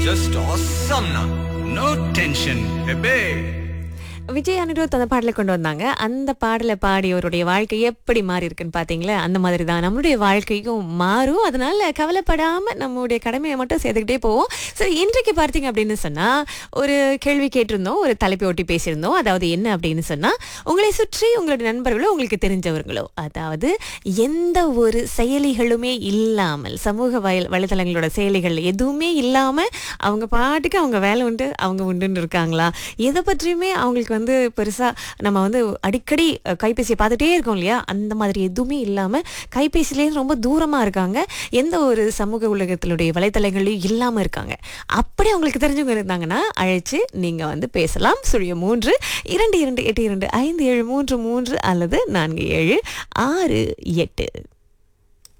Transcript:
just awesome now. No tension, baby. Vijay Anirudh அந்த பாடலை கொண்டு வந்தாங்க அந்த பாடலை பாடியவருடைய வாழ்க்கை எப்படி மாறி இருக்குன்னு பாத்தீங்களா அந்த மாதிரி தான் நம்மளுடைய வாழ்க்கையும் மாறும் அதனால கவலைப்படாம நம்மளுடைய கடமையை மட்டும் சேர்த்துக்கிட்டே போவோம் சரி இன்றைக்கு பார்த்தீங்க அப்படின்னு சொன்னா ஒரு கேள்வி கேட்டிருந்தோம் ஒரு தலைப்பை ஒட்டி பேசியிருந்தோம் அதாவது என்ன அப்படின்னு சொன்னா உங்களை சுற்றி உங்களுடைய நண்பர்களோ உங்களுக்கு தெரிஞ்சவர்களோ அதாவது எந்த ஒரு செயலிகளுமே இல்லாமல் சமூக வயல் வலைதளங்களோட செயலிகள் எதுவுமே இல்லாம அவங்க பாட்டுக்கு அவங்க வேலை உண்டு அவங்க உண்டுன்னு இருக்காங்களா எதை பற்றியுமே அவங்களுக்கு வந்து பெருசா நம்ம வந்து அடிக்கடி அஹ், கைபேசியை பார்த்துட்டே இருக்கோம் இல்லையா அந்த மாதிரி எதுவுமே இல்லாம கைபேசியிலேருந்து ரொம்ப தூரமா இருக்காங்க எந்த ஒரு சமூக உலகத்தினுடைய வலைத்தளங்களையும் இல்லாம இருக்காங்க அப்படி அவங்களுக்கு தெரிஞ்சவங்க இருந்தாங்கன்னா அழைச்சு நீங்க வந்து பேசலாம் சுழிய மூன்று இரண்டு இரண்டு எட்டு இரண்டு ஐந்து ஏழு மூன்று மூன்று அல்லது நான்கு ஏழு ஆறு எட்டு